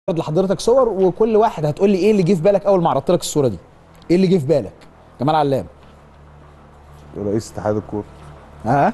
هعرض لحضرتك صور وكل واحد هتقول لي ايه اللي جه في بالك اول ما عرضت لك الصوره دي ايه اللي جه في بالك جمال علام رئيس اتحاد الكوره ها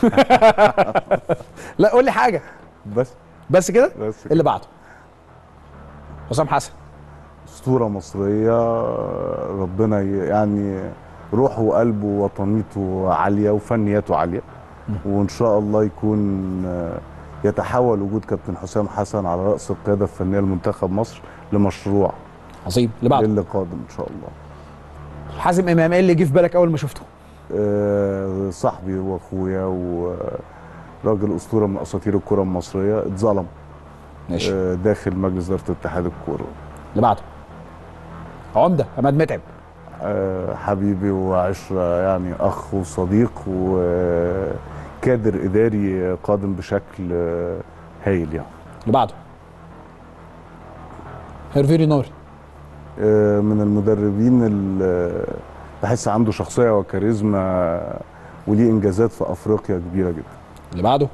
لا قول لي حاجه بس بس كده بس كده. اللي بعده حسام حسن اسطوره مصريه ربنا ي- يعني روحه وقلبه ووطنيته عاليه وفنياته عاليه وان شاء الله يكون آه، يتحول وجود كابتن حسام حسن على راس القياده الفنيه لمنتخب مصر لمشروع عظيم اللي بعده اللي قادم ان شاء الله حازم امام ايه اللي جه في بالك اول ما شفته آه، صاحبي واخويا وراجل اسطوره من اساطير الكره المصريه اتظلم ماشي آه، داخل مجلس اداره اتحاد الكوره اللي بعده عمده عماد متعب آه، حبيبي وعشرة يعني أخ وصديق وكادر إداري قادم بشكل آه، هايل يعني اللي بعده هيرفيري نور آه، من المدربين اللي بحس عنده شخصية وكاريزما وليه إنجازات في أفريقيا كبيرة جدا اللي بعده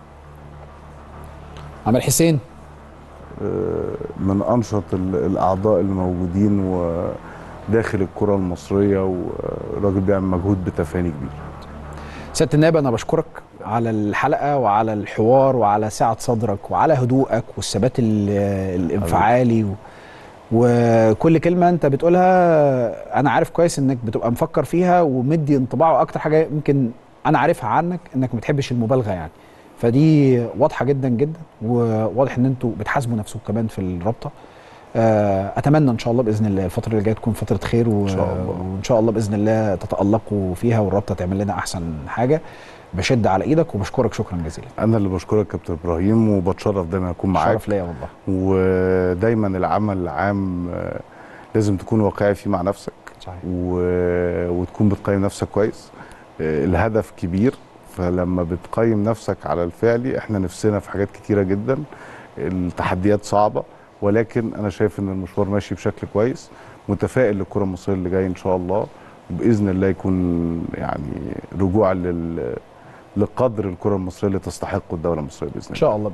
عمر حسين آه، من أنشط ال- الأعضاء اللي موجودين وداخل الكرة المصرية وراجل بيعمل مجهود بتفاني كبير سياده النائب انا بشكرك على الحلقه وعلى الحوار وعلى سعه صدرك وعلى هدوءك والثبات ال- الانفعالي و... وكل كلمه انت بتقولها انا عارف كويس انك بتبقى مفكر فيها ومدي انطباع واكتر حاجه يمكن انا عارفها عنك انك ما بتحبش المبالغه يعني فدي واضحه جدا جدا وواضح ان انتوا بتحاسبوا نفسكم كمان في الرابطه آه، اتمنى ان شاء الله باذن الله الفتره اللي جايه تكون فتره خير و... إن شاء الله. وان شاء الله باذن الله تتالقوا فيها والرابطه تعمل لنا احسن حاجه بشد على ايدك وبشكرك شكرا جزيلا أنا اللي بشكرك كابتن إبراهيم وبتشرف دايما أكون معاك شرف ليا والله ودايما العمل العام آه، لازم تكون واقعي فيه مع نفسك صحيح و... وتكون بتقيم نفسك كويس آه، الهدف كبير فلما بتقيم نفسك على الفعلي احنا نفسنا في حاجات كتيرة جدا التحديات صعبة ولكن انا شايف ان المشوار ماشي بشكل كويس متفائل للكرة المصرية اللي جاي ان شاء الله وباذن الله يكون يعني رجوع لل... لقدر الكرة المصرية اللي تستحقه الدولة المصرية باذن الله ان شاء الله